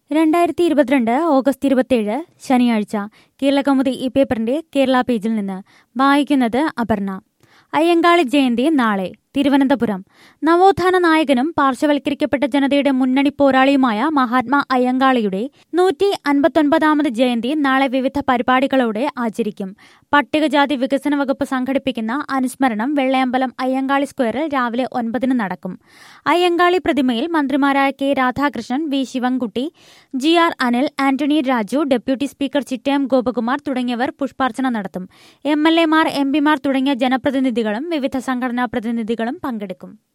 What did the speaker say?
രണ്ടായിരത്തി ഇരുപത്തിരണ്ട് ഓഗസ്റ്റ് ഇരുപത്തിയേഴ് ശനിയാഴ്ച കേരളകൗമുദി ഈ പേപ്പറിന്റെ കേരള പേജിൽ നിന്ന് വായിക്കുന്നത് അപർണ അയ്യങ്കാളി ജയന്തി നാളെ തിരുവനന്തപുരം നവോത്ഥാന നായകനും പാർശ്വവൽക്കരിക്കപ്പെട്ട ജനതയുടെ മുന്നണി പോരാളിയുമായ മഹാത്മാ അയ്യങ്കാളിയുടെ നൂറ്റി അൻപത്തൊൻപതാമത് ജയന്തി നാളെ വിവിധ പരിപാടികളോടെ ആചരിക്കും പട്ടികജാതി വികസന വകുപ്പ് സംഘടിപ്പിക്കുന്ന അനുസ്മരണം വെള്ളയമ്പലം അയ്യങ്കാളി സ്ക്വയറിൽ രാവിലെ ഒൻപതിന് നടക്കും അയ്യങ്കാളി പ്രതിമയിൽ മന്ത്രിമാരായ K Radhakrishnan V Sivankutty G R Anil Antony Raju deputy speaker Chittayam Gopakumar തുടങ്ങിയവർ പുഷ്പാർച്ചന നടത്തും എം എൽ എമാർ എം പിമാർ തുടങ്ങിയ ജനപ്രതിനിധികളും വിവിധ സംഘടനാ പ്രതിനിധികളും പങ്കെടുക്കും